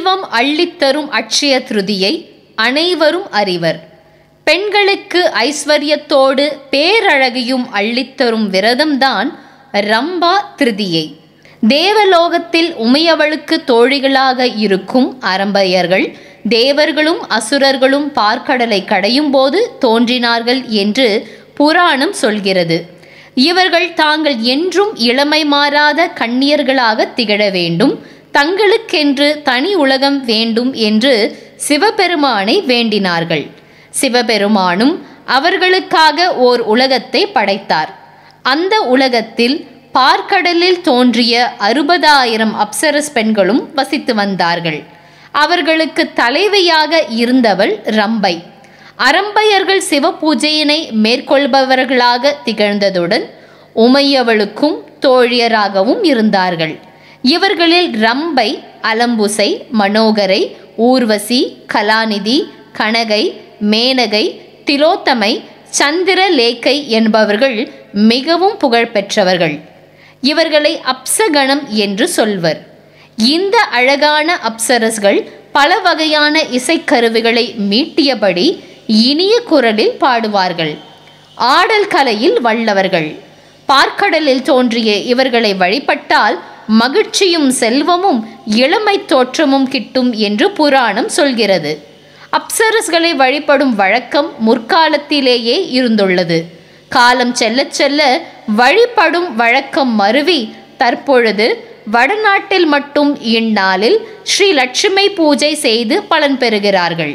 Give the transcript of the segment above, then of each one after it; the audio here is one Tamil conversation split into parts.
செல்வம் அள்ளித்தரும் அட்சய திருதியை அனைவரும் அறிவர் பெண்களுக்கு ஐஸ்வர்யத்தோடு பேரழகையும் அள்ளித்தரும் விரதம்தான் ரம்பா திருதியை தேவலோகத்தில் உமையவளுக்கு தோழிகளாக இருக்கும் அரம்பையர்கள் தேவர்களும் அசுரர்களும் பார்க்கடலை கடையும் போது தோன்றினார்கள் என்று புராணம் சொல்கிறது இவர்கள் தாங்கள் என்றும் இளமை மாறாத கண்ணியர்களாக திகழ வேண்டும் தங்களுக்கென்று தனி உலகம் வேண்டும் என்று சிவபெருமானை வேண்டினார்கள் சிவபெருமானும் அவர்களுக்காக ஓர் உலகத்தை படைத்தார் அந்த உலகத்தில் பார்க்கடலில் தோன்றிய அறுபதாயிரம் அப்சரஸ் பெண்களும் வசித்து வந்தார்கள் அவர்களுக்கு தலைவியாக இருந்தவள் ரம்பை அரம்பையர்கள் சிவ பூஜையினை மேற்கொள்பவர்களாக திகழ்ந்ததுடன் உமையவளுக்கும் தோழியராகவும் இருந்தார்கள் இவர்களில் ரம்பை அலம்புசை மனோகரை ஊர்வசி கலாநிதி கனகை மேனகை திலோத்தமை சந்திரலேக்கை என்பவர்கள் மிகவும் புகழ்பெற்றவர்கள் இவர்களை அப்சகணம் என்று சொல்வர் இந்த அழகான அப்சரஸ்கள் பல வகையான இசைக்கருவிகளை மீட்டியபடி இனிய குரலில் பாடுவார்கள் ஆடல் கலையில் வல்லவர்கள் பார்க்கடலில் தோன்றிய இவர்களை வழிபட்டால் மகிழ்ச்சியும் செல்வமும் இளமை தோற்றமும் கிட்டும் என்று புராணம் சொல்கிறது அப்சரஸ்களை வழிபடும் வழக்கம் முற்காலத்திலேயே இருந்துள்ளது காலம் செல்ல செல்ல வழிபடும் வழக்கம் மருவி தற்பொழுது வடநாட்டில் மட்டும் இந்நாளில் ஸ்ரீ லட்சுமி பூஜை செய்து பலன் பெறுகிறார்கள்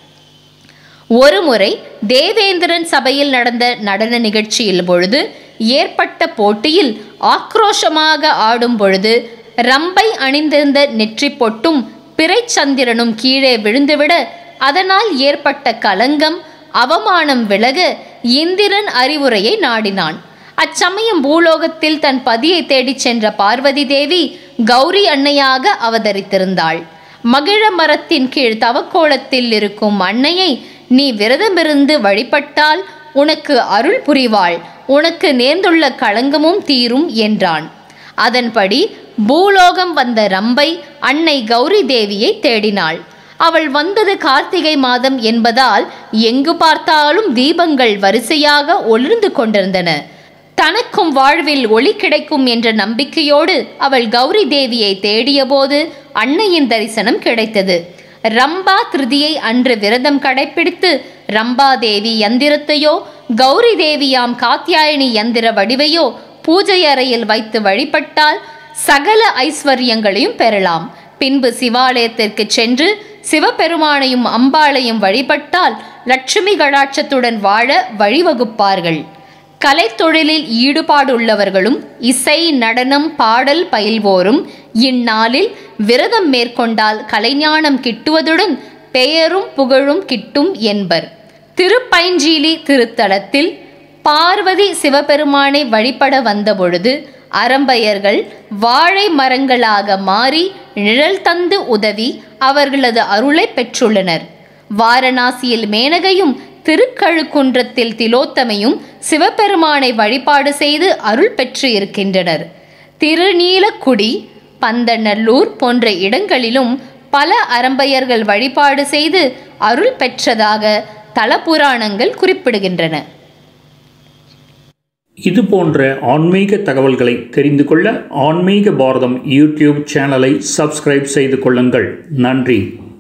ஒருமுறை தேவேந்திரன் சபையில் நடந்த நடன நிகழ்ச்சியில் பொழுது ஏற்பட்ட போட்டியில் ஆக்ரோஷமாக ஆடும் பொழுது ரம்பை அணிந்திருந்த நெற்றி பொட்டும் பிறைச்சந்திரனும் கீழே விழுந்துவிட அதனால் ஏற்பட்ட கலங்கம் அவமானம் விலக இந்திரன் அறிவுரையை நாடினான் அச்சமயம் பூலோகத்தில் தன் பதியை தேடிச் சென்ற பார்வதி தேவி கௌரி அன்னையாக அவதரித்திருந்தாள் மகிழ மரத்தின் கீழ் தவக்கோலத்தில் இருக்கும் அன்னையை நீ விரதமிருந்து வழிபட்டால் உனக்கு அருள் புரிவாள் உனக்கு நேர்ந்துள்ள களங்கமும் தீரும் என்றான் அதன்படி பூலோகம் வந்த ரம்பை அன்னை கௌரி தேவியை தேடினாள் அவள் வந்தது கார்த்திகை மாதம் என்பதால் எங்கு பார்த்தாலும் தீபங்கள் வரிசையாக ஒளிர்ந்து கொண்டிருந்தன தனக்கும் வாழ்வில் ஒளி கிடைக்கும் என்ற நம்பிக்கையோடு அவள் கௌரி தேவியை தேடியபோது அன்னையின் தரிசனம் கிடைத்தது ரம்பா திருதியை அன்று விரதம் கடைப்பிடித்து ரம்பா தேவி யந்திரத்தையோ கௌரி தேவியாம் காத்தியாயனி யந்திர வடிவையோ பூஜை அறையில் வைத்து வழிபட்டால் சகல ஐஸ்வர்யங்களையும் பெறலாம் பின்பு சிவாலயத்திற்கு சென்று சிவபெருமானையும் அம்பாளையும் வழிபட்டால் லட்சுமி கடாட்சத்துடன் வாழ வழிவகுப்பார்கள் கலைத்தொழிலில் ஈடுபாடுள்ளவர்களும் இசை நடனம் பாடல் பயில்வோரும் இந்நாளில் விரதம் மேற்கொண்டால் கலைஞானம் கிட்டுவதுடன் பெயரும் புகழும் கிட்டும் என்பர் திருப்பைஞ்சீலி திருத்தலத்தில் பார்வதி சிவபெருமானை வழிபட வந்தபொழுது அரம்பையர்கள் வாழை மரங்களாக மாறி நிழல் தந்து உதவி அவர்களது அருளை பெற்றுள்ளனர் வாரணாசியில் மேனகையும் திருக்கழுக்குன்றத்தில் திலோத்தமையும் சிவபெருமானை வழிபாடு செய்து அருள் பெற்று இருக்கின்றனர் திருநீலக்குடி பந்தநல்லூர் போன்ற இடங்களிலும் பல அரம்பையர்கள் வழிபாடு செய்து அருள் பெற்றதாக தலபுராணங்கள் குறிப்பிடுகின்றன இது போன்ற ஆன்மீக தகவல்களை தெரிந்து கொள்ள ஆன்மீக பாரதம் யூடியூப் சேனலை சப்ஸ்கிரைப் செய்து கொள்ளுங்கள் நன்றி